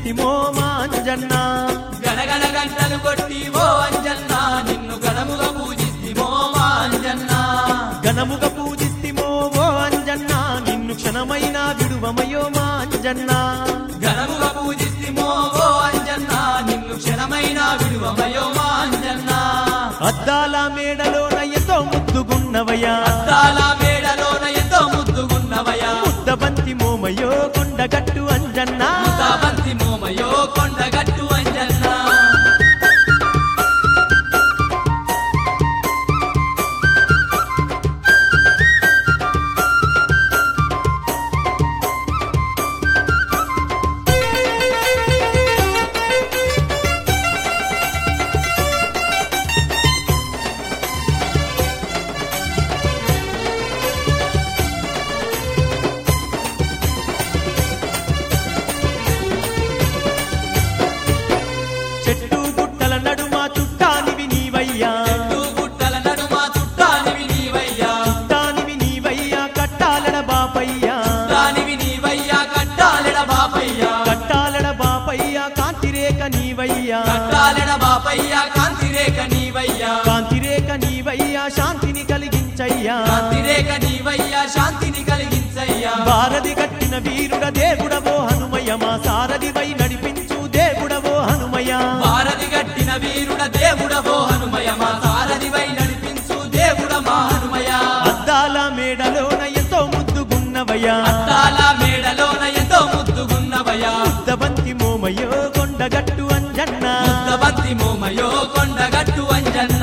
పూజిస్తిమో మా అంజన్న గణగణ గంటలు కొట్టి ఓ అంజన్న నిన్ను గణముగా పూజిస్తిమో మా అంజన్న ఘనముగా పూజిస్తిమో ఓ అంజన్న నిన్ను క్షణమైన విడువమయో మా అంజన్న ఘనముగా పూజిస్తిమో ఓ అంజన్న నిన్ను క్షణమైన విడువమయో మా అంజన్న అద్దాల మేడలోన ఎంతో ముద్దుగున్నవయ్యా అద్దాల మేడలోన ఎంతో ముద్దుగున్నవయా ముద్దబంతి మోమయో కొండగట్టు అంజన్న ముద్దాబంతి మోమయో కొండగట్టు అంజన్న చెట్టు గుట్టల నడుమ చుట్టానివి నీవయ్యా చెట్టు గుట్టల నడుమ చుట్టానివి నీవయ్యా చుట్టానివి నీవయ్యా కట్టాలడ బాపయ్యా దానివి నీవయ్యా కట్టాలెడ బాపయ్యా కట్టాలడ బాపయ్యా కాంతిరేక నీవయ్యా కట్టాలెడ బాపయ్యా కాంతిరేఖ నీవయ్యా కాంతిరేక నీవయ్యా శాంతిని కలిగించయ్యా కాంతిరేఖ నీవయ్యా శాంతిని కలిగించయ్యా భారతి కట్టిన వీరుడ దేవుడవో హనుమయ మా సారథివై నడిపించు దేవుడవో హనుమయ భారతి గట్టిన వీరుడ దేవుడవో హనుమయ మా సారథివై నడిపించు దేవుడ మా హనుమయ అద్దాల మేడలోన ఎంతో ముద్దుగున్నవయ్యా అద్దాల మేడలోన ఎంతో ముద్దుగున్నవయ్యా ముద్దబంతి మోమయో కొండగట్టు అంజన్న ముద్దబంతి మోమయో కొండగట్టు అంజన్న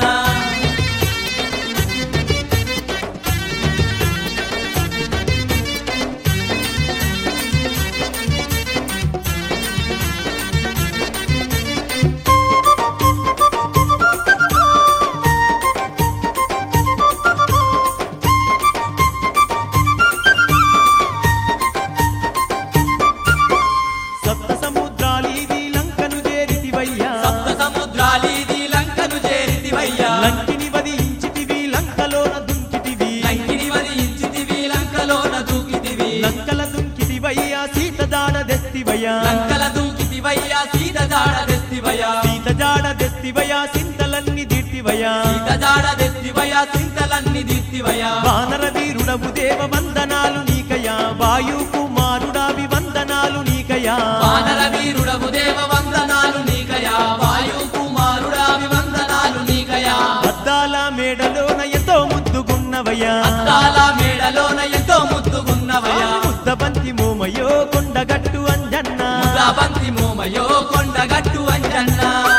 సప్త సముద్రాలీది లంకను చేరితివయ్యా సప్త సముద్రాలీది లంకను చేరితివయ్యా లంకిని వదించితివి లంకలోన దుంకితివి లంకిని వదించితివి లంకలోన దూకితివి లంకల దుంకితివయ్యా సీత జాడ దెస్తివయ్యా లంకల దూకితివయ్యా సీత జాడ తెస్తివయ్యా సీత జాడ దెస్తివయ్యా సింతలన్నీ దిట్టివయ్యా సీత జాడ తెస్తివయ్యా సింతలన్నీ దిత్తివయ్యా వానర వీరుడవు దేవ వందనాలు నీకయా వాయు కుమారుడావి వందనాలు నీకయా వానర వీరుడవు దేవ వందనాలు నీకయా వాయు కుమారుడా వందనాలు నీకయా అద్దాల మేడలోన ఎంతో ముద్దుగున్నవయ్యా అద్దాల మేడలోన ఎంతో ముద్దుగున్నవయ్యా ముద్దబంతి మోమయో కొండగట్టు అంజన్న ముద్దాబంతి మోమయో కొండగట్టు అంజన్న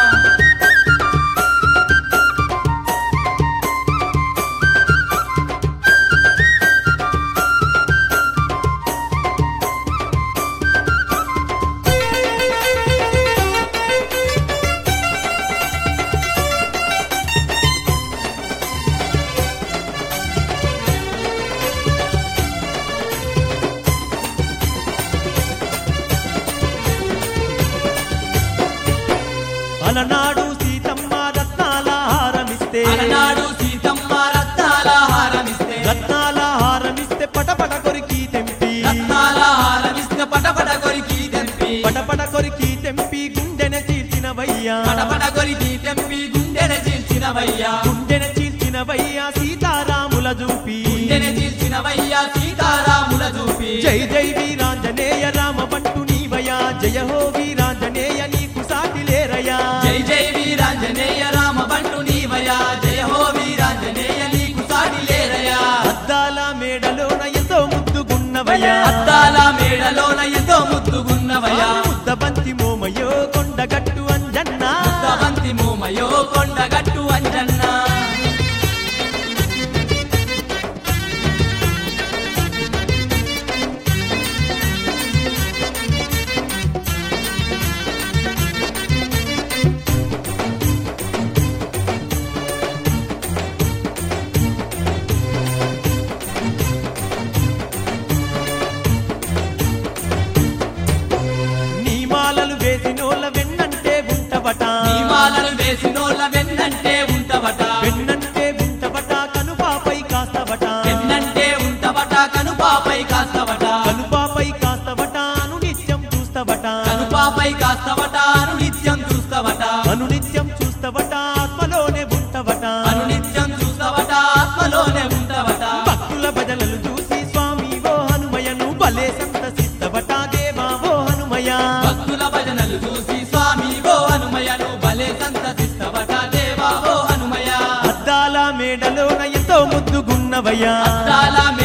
అలనాడు సీతమ్మ రత్నాల హారమిస్తే అలనాడు సీతమ్మ రత్నాల హారమిస్తే రత్నాల హారమిస్తే పటపట కొరికి తెంపి రత్నాల హారమిస్తే పటపట కొరికి తెంపి పటపట కొరికి తెంపి గుండెన చీల్చినవయ్యా పటపట కొరికి తెంపి గుండెన చీల్చినవయ్యా గుండెన చీల్చినవయ్యా సీతారాముల చూపి గుండెన చీల్చినవయ్యా సీతారాముల చూపి జై జై వీరాంజనేయ రామ బంటు నీవయా జయ హో వీరాంజనేయ నీకు సాటి లేరయా జై జై వీరాంజనేయ రామ బంటు నీవయా జయ హో వీరాంజనేయ నీకు సాటి లేరయా అద్దాల మేడలోన ఎంతో ముద్దుగున్నవయ్యా అద్దాల మేడలోన ఎంతో ముద్దుగున్నవయా ముద్దబంతి మోమయో కొండగట్టు అంజన్న బంతి మోమయో కొండగట్టు అంజన్న నీ మాలలు వేసినోళ్ళ వెన్నంటే ఉంటబట నీ మాలలు వేసినోళ్ళ వెన్నంటే ఉంటవట వెన్నంటే ఉంటబట కనుపాపై కాస్తబట వెన్నంటే ఉంటవట కనుపాపై కాస్తవట కనుపాపై కాస్తబట అను నిత్యం చూస్తబట కనుపాపై నీపై కాస్తవట అనునిత్యం చూస్తవట అనునిత్యం చూస్తవట ఆత్మలోనే ఉంటవట అనునిత్యం చూస్తవట ఆత్మలోనే ఉంటవట భక్తుల భజనలు చూసి స్వామి ఓ హనుమయను భలే సంతసిస్తవట దేవా ఓ హనుమయ భక్తుల భజనలు చూసి స్వామి గో హనుమయను భలే సంతసిస్తవట దేవా ఓ హనుమయ అద్దాల మేడలోన ఎంతో ముద్దుగున్నవయ్యా అద్దాల